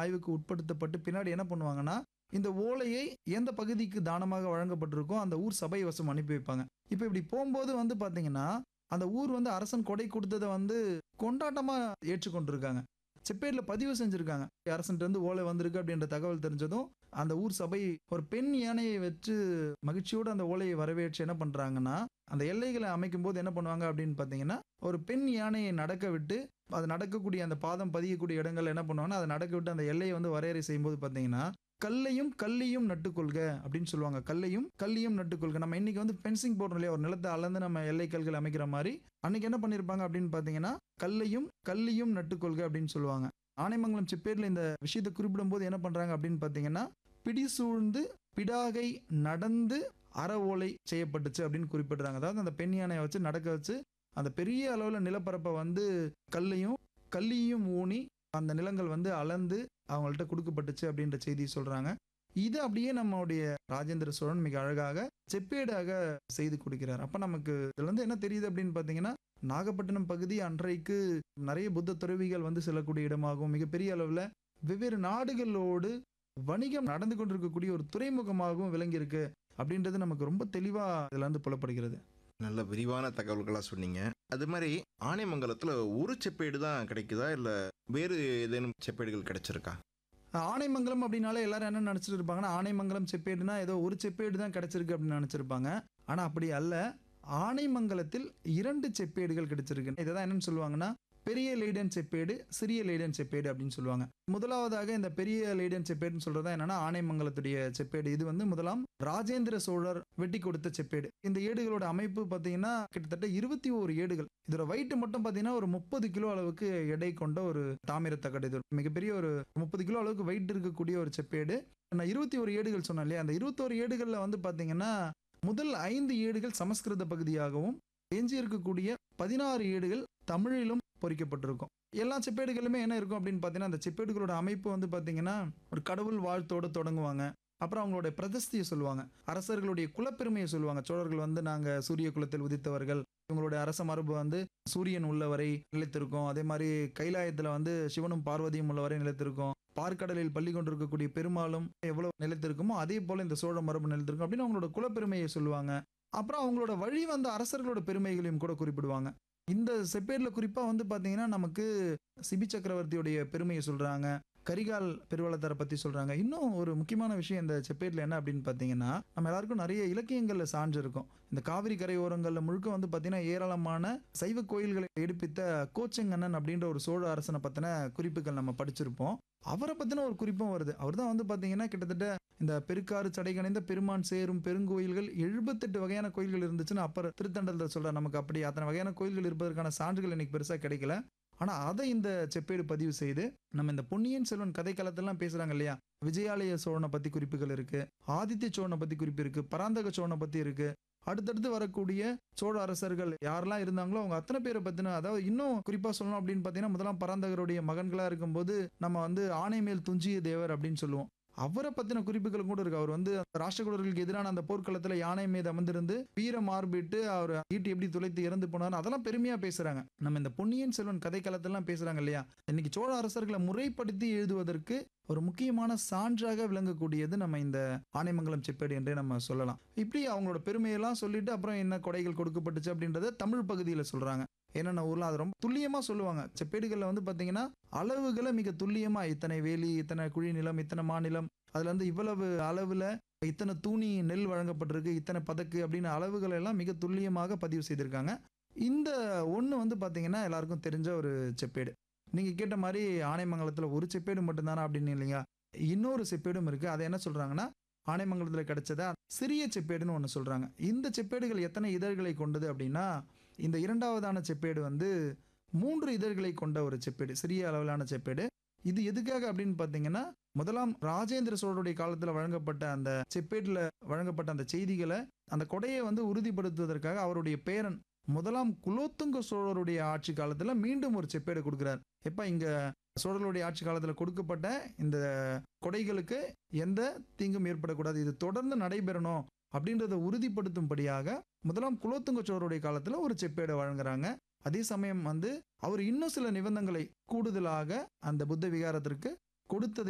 ஆய்வுக்கு உட்படுத்தப்பட்டு பின்னாடி என்ன பண்ணுவாங்கன்னா இந்த ஓலையை எந்த பகுதிக்கு தானமாக வழங்கப்பட்டிருக்கோ அந்த ஊர் சபை வசம் அனுப்பி வைப்பாங்க இப்போ இப்படி போகும்போது வந்து பார்த்தீங்கன்னா அந்த ஊர் வந்து அரசன் கொடை கொடுத்ததை வந்து கொண்டாட்டமா ஏற்றுக்கொண்டிருக்காங்க செப்பேட்ல பதிவு செஞ்சிருக்காங்க அரசன்ட்டு இருந்து ஓலை வந்திருக்கு அப்படின்ற தகவல் தெரிஞ்சதும் அந்த ஊர் சபை ஒரு பெண் யானையை வச்சு மகிழ்ச்சியோடு அந்த ஓலையை வரவேற்று என்ன பண்றாங்கன்னா அந்த எல்லைகளை அமைக்கும் போது என்ன பண்ணுவாங்க அப்படின்னு பார்த்தீங்கன்னா ஒரு பெண் யானையை நடக்க விட்டு அது நடக்கக்கூடிய அந்த பாதம் பதியக்கூடிய இடங்கள் என்ன பண்ணுவாங்கன்னா அதை நடக்க விட்டு அந்த எல்லையை வந்து வரையறை செய்யும்போது பார்த்தீங்கன்னா கல்லையும் கல்லியும் நட்டுக்கொள்க அப்படின்னு சொல்லுவாங்க கல்லையும் கல்லியும் நட்டுக்கொள்க நம்ம இன்னைக்கு வந்து ஃபென்சிங் போடுறோம் இல்லையா ஒரு நிலத்தை அளந்து நம்ம எல்லை கல்கள் அமைக்கிற மாதிரி அன்னைக்கு என்ன பண்ணியிருப்பாங்க அப்படின்னு பார்த்தீங்கன்னா கல்லையும் கல்லியும் நட்டுக்கொள்க அப்படின்னு சொல்லுவாங்க ஆனைமங்கலம் சிப்பேரில் இந்த விஷயத்தை குறிப்பிடும்போது என்ன பண்ணுறாங்க அப்படின்னு பார்த்தீங்கன்னா பிடி சூழ்ந்து பிடாகை நடந்து அற ஓலை செய்யப்பட்டுச்சு அப்படின்னு குறிப்பிடுறாங்க அதாவது அந்த பெண் யானையை வச்சு நடக்க வச்சு அந்த பெரிய அளவில் நிலப்பரப்பை வந்து கல்லையும் கல்லியும் ஊனி அந்த நிலங்கள் வந்து அளந்து அவங்கள்ட்ட கொடுக்கப்பட்டுச்சு அப்படின்ற செய்தி சொல்றாங்க இது அப்படியே நம்மளுடைய ராஜேந்திர சோழன் மிக அழகாக செப்பேடாக செய்து கொடுக்கிறார் அப்ப நமக்கு இதுல இருந்து என்ன தெரியுது அப்படின்னு பாத்தீங்கன்னா நாகப்பட்டினம் பகுதி அன்றைக்கு நிறைய புத்த துறவிகள் வந்து செல்லக்கூடிய இடமாகவும் மிகப்பெரிய அளவுல வெவ்வேறு நாடுகளோடு வணிகம் நடந்து கொண்டிருக்கக்கூடிய ஒரு துறைமுகமாகவும் விளங்கியிருக்கு அப்படின்றது நமக்கு ரொம்ப தெளிவா இதுல இருந்து புலப்படுகிறது நல்ல விரிவான தகவல்களாக சொன்னீங்க அது மாதிரி ஆனைமங்கலத்தில் ஒரு செப்பேடு தான் கிடைக்குதா இல்லை வேறு ஏதேனும் செப்பேடுகள் கிடைச்சிருக்கா ஆனைமங்கலம் அப்படின்னாலே எல்லாரும் என்ன நினைச்சிட்டு இருப்பாங்கன்னா ஆனைமங்கலம் செப்பேடுனா ஏதோ ஒரு செப்பேடு தான் கிடைச்சிருக்கு அப்படின்னு நினைச்சிருப்பாங்க ஆனா அப்படி அல்ல ஆனைமங்கலத்தில் இரண்டு செப்பேடுகள் கிடைச்சிருக்கு இதை தான் என்னன்னு சொல்லுவாங்கன்னா பெரிய லேடன் செப்பேடு சிறிய லேடன் செப்பேடு அப்படின்னு சொல்லுவாங்க முதலாவதாக இந்த பெரிய லேடன் செப்பேடுன்னு சொல்றது என்னன்னா ஆனைமங்கலத்துடைய செப்பேடு இது வந்து முதலாம் ராஜேந்திர சோழர் வெட்டி கொடுத்த செப்பேடு இந்த ஏடுகளோட அமைப்பு பார்த்தீங்கன்னா கிட்டத்தட்ட இருபத்தி ஓரு ஏடுகள் இதோட வெயிட் மட்டும் பார்த்தீங்கன்னா ஒரு முப்பது கிலோ அளவுக்கு எடை கொண்ட ஒரு தாமிர தகடு இது மிகப்பெரிய ஒரு முப்பது கிலோ அளவுக்கு வெயிட் இருக்கக்கூடிய ஒரு செப்பேடு நான் இருபத்தி ஒரு ஏடுகள் சொன்னேன் இல்லையா அந்த இருபத்தோரு ஏடுகளில் வந்து பார்த்தீங்கன்னா முதல் ஐந்து ஏடுகள் சமஸ்கிருத பகுதியாகவும் எஞ்சி இருக்கக்கூடிய பதினாறு ஏடுகள் தமிழிலும் பொறிக்கப்பட்டிருக்கும் எல்லா செப்பேடுகளுமே என்ன இருக்கும் அப்படின்னு பார்த்தீங்கன்னா அந்த செப்பேடுகளோட அமைப்பு வந்து பார்த்தீங்கன்னா ஒரு கடவுள் வாழ்த்தோட தொடங்குவாங்க அப்புறம் அவங்களுடைய பிரதிஷ்தியை சொல்லுவாங்க அரசர்களுடைய குலப்பெருமையை சொல்லுவாங்க சோழர்கள் வந்து நாங்கள் சூரிய குலத்தில் உதித்தவர்கள் இவங்களுடைய அரச மரபு வந்து சூரியன் உள்ளவரை நிலைத்திருக்கும் அதே மாதிரி கைலாயத்தில் வந்து சிவனும் பார்வதியும் உள்ளவரை நிலைத்திருக்கும் பார்க்கடலில் பள்ளி கொண்டிருக்கக்கூடிய பெருமாளும் எவ்வளவு நிலைத்திருக்குமோ அதே போல இந்த சோழ மரபு நிலைத்திருக்கும் அப்படின்னு அவங்களோட குலப்பெருமையை சொல்லுவாங்க அப்புறம் அவங்களோட வழி வந்த அரசர்களோட பெருமைகளையும் கூட குறிப்பிடுவாங்க இந்த செப்பேடில் குறிப்பாக வந்து பார்த்தீங்கன்னா நமக்கு சிபி சக்கரவர்த்தியுடைய பெருமையை சொல்கிறாங்க கரிகால் பெருவளத்தாரை பற்றி சொல்கிறாங்க இன்னும் ஒரு முக்கியமான விஷயம் இந்த செப்பேட்டில் என்ன அப்படின்னு பார்த்தீங்கன்னா நம்ம எல்லாருக்கும் நிறைய இலக்கியங்களில் சான்று இருக்கும் இந்த காவிரி கரையோரங்களில் முழுக்க வந்து பார்த்தீங்கன்னா ஏராளமான சைவ கோயில்களை எடுப்பித்த கோச்செங்கண்ணன் அப்படின்ற ஒரு சோழ அரசனை பற்றின குறிப்புகள் நம்ம படிச்சிருப்போம் அவரை பற்றின ஒரு குறிப்பும் வருது அவர் தான் வந்து பார்த்தீங்கன்னா கிட்டத்தட்ட இந்த பெருக்காறு சடைகணைந்த பெருமான் சேரும் பெருங்கோயில்கள் எழுபத்தெட்டு வகையான கோயில்கள் இருந்துச்சுன்னு அப்புறம் திருத்தண்டத்தில் சொல்கிறார் நமக்கு அப்படி அத்தனை வகையான கோயில்கள் இருப்பதற்கான சான்றுகள் இன்னைக்கு பெருசாக கிடைக்கல ஆனால் அதை இந்த செப்பேடு பதிவு செய்து நம்ம இந்த பொன்னியின் செல்வன் கதை காலத்திலாம் பேசுகிறாங்க இல்லையா விஜயாலய சோழனை பற்றி குறிப்புகள் இருக்கு ஆதித்ய சோழனை பற்றி குறிப்பு இருக்கு பராந்தக சோழனை பற்றி இருக்கு அடுத்தடுத்து வரக்கூடிய சோழ அரசர்கள் யாரெல்லாம் இருந்தாங்களோ அவங்க அத்தனை பேரை பற்றின அதாவது இன்னும் குறிப்பாக சொல்லணும் அப்படின்னு பார்த்தீங்கன்னா முதலாம் பராந்தகருடைய மகன்களாக இருக்கும்போது நம்ம வந்து ஆணை மேல் துஞ்சிய தேவர் அப்படின்னு சொல்லுவோம் அவரை பத்தின குறிப்புகள் கூட இருக்கு அவர் வந்து ராஷ்டிரகுடர்களுக்கு எதிரான அந்த போர்க்களத்துல யானை மீது அமர்ந்திருந்து வீர மார்பிட்டு அவர் ஈட்டி எப்படி துளைத்து இறந்து போனார் அதெல்லாம் பெருமையா பேசுறாங்க நம்ம இந்த பொன்னியின் செல்வன் கதை காலத்தெல்லாம் பேசுறாங்க இல்லையா இன்னைக்கு சோழ அரசர்களை முறைப்படுத்தி எழுதுவதற்கு ஒரு முக்கியமான சான்றாக விளங்கக்கூடியது நம்ம இந்த ஆனைமங்கலம் செப்பேடு என்றே நம்ம சொல்லலாம் இப்படி அவங்களோட பெருமையெல்லாம் சொல்லிட்டு அப்புறம் என்ன கொடைகள் கொடுக்கப்பட்டுச்சு அப்படின்றத தமிழ் பகுதியில் சொல்றாங்க என்னென்ன ஊர்லாம் அது ரொம்ப துல்லியமா சொல்லுவாங்க செப்பேடுகளில் வந்து பார்த்தீங்கன்னா அளவுகளை மிக துல்லியமா இத்தனை வேலி இத்தனை குழி நிலம் இத்தனை மாநிலம் அதுல இருந்து இவ்வளவு அளவுல இத்தனை தூணி நெல் வழங்கப்பட்டிருக்கு இத்தனை பதக்கு அப்படின்னு அளவுகள் எல்லாம் மிக துல்லியமாக பதிவு செய்திருக்காங்க இந்த ஒன்று வந்து பார்த்தீங்கன்னா எல்லாருக்கும் தெரிஞ்ச ஒரு செப்பேடு நீங்கள் கேட்ட மாதிரி ஆனைமங்கலத்தில் ஒரு செப்பேடு மட்டும்தானா அப்படின்னு இல்லைங்க இன்னொரு செப்பேடும் இருக்குது அதை என்ன சொல்கிறாங்கன்னா ஆனைமங்கலத்தில் கிடைச்சத சிறிய செப்பேடுன்னு ஒன்று சொல்கிறாங்க இந்த செப்பேடுகள் எத்தனை இதழ்களை கொண்டது அப்படின்னா இந்த இரண்டாவதான செப்பேடு வந்து மூன்று இதழ்களை கொண்ட ஒரு செப்பேடு சிறிய அளவிலான செப்பேடு இது எதுக்காக அப்படின்னு பார்த்தீங்கன்னா முதலாம் ராஜேந்திர சோழருடைய காலத்தில் வழங்கப்பட்ட அந்த செப்பேட்டில் வழங்கப்பட்ட அந்த செய்திகளை அந்த கொடையை வந்து உறுதிப்படுத்துவதற்காக அவருடைய பேரன் முதலாம் குலோத்துங்க சோழருடைய ஆட்சி காலத்தில் மீண்டும் ஒரு செப்பேடு கொடுக்குறார் எப்போ இங்கே சோழர்களுடைய ஆட்சி காலத்தில் கொடுக்கப்பட்ட இந்த கொடைகளுக்கு எந்த தீங்கும் ஏற்படக்கூடாது இது தொடர்ந்து நடைபெறணும் அப்படின்றத உறுதிப்படுத்தும்படியாக முதலாம் குலோத்துங்க சோழருடைய காலத்தில் ஒரு செப்பேடை வழங்குறாங்க அதே சமயம் வந்து அவர் இன்னும் சில நிபந்தனைகளை கூடுதலாக அந்த புத்த விகாரத்திற்கு கொடுத்ததை